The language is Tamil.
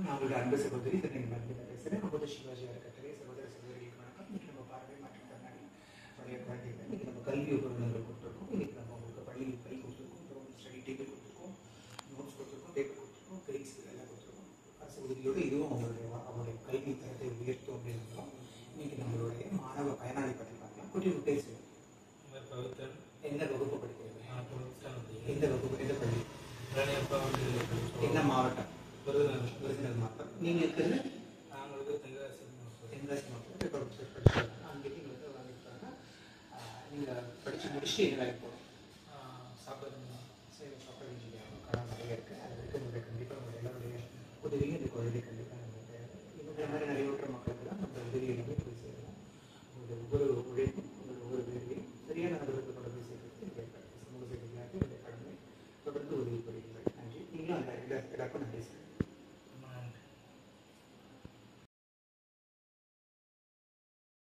நான் உங்களோட அன்பு சகோதரி திருநெல் மருந்து பேசுகிறேன் அமுத சிவாஜி அறக்கட்டளை சகோதர சகோதரிகளுக்கு வணக்கம் இன்னைக்கு நம்ம பார்வை மற்றும் கண்ணாடி பழைய குழந்தைகள் இன்னைக்கு நம்ம கல்வி உபகரணங்கள் கொடுத்துருக்கோம் இன்னைக்கு நம்ம உங்களுக்கு பள்ளியில் பை கொடுத்துருக்கோம் அப்புறம் ஸ்டடி டேபிள் கொடுத்துருக்கோம் நோட்ஸ் கொடுத்துருக்கோம் பேப்பர் கொடுத்துருக்கோம் கைட்ஸ் எல்லாம் கொடுத்துருக்கோம் சகோதரியோடு இதுவும் அவங்களுடைய அவங்களுடைய கல்வி தரத்தை உயர்த்தும் அப்படின்னு இன்னைக்கு நம்மளுடைய மாணவ பயனாளி பற்றி பார்க்கலாம் குட்டி பேசுவோம் உமர் பவித்தன் என்ன வகுப்பு படிக்கிறது நான் புதுசானது எந்த வகுப்பு எந்த பள்ளி இளநியப்பா வந்து என்ன மாவட்டம் விருதுநகர் விருதுநகர் மாவட்டம் நீங்கள் இருக்கிறது நாங்களுக்கு தென்காசி மாவட்டம். தென்காசி மாவட்டத்தில் இப்போ படிச்சுருக்காங்க அங்கேயும் இங்கே வந்து வாங்கியிருக்காங்க நீங்கள் படித்து முடிச்சுட்டு என்ன வேலைக்கு போகணும் ஆஹ் சாப்பிடுறது சரி சாஃப்ட்வேர் இன்ஜினியர் கடன் நிறைய இருக்குது அது வரைக்கும் உங்களுக்கு கண்டிப்பாக உங்களுடைய எல்லாருடைய உதவியும் இந்த குழந்தை கண்டிப்பாக நம்ம தேவை இவங்க மாதிரி நிறைவுற்ற மக்களுக்கெல்லாம் நம்ம உதவி எல்லாமே போய் சேரணும் உங்களுடைய ஒவ்வொரு உழைப்பும் உங்களுடைய ஒவ்வொரு வேலையும் சரியான நபர்களுக்கு கொண்டு போய் சேர்க்கறது இந்த சமூக சேவையாக இந்த கடமை தொடர்ந்து உதவி புரியுங்கள் நன்றி நீங்களும் அந்த எல்லா- எல்லாருக்கும் நன்றி சார்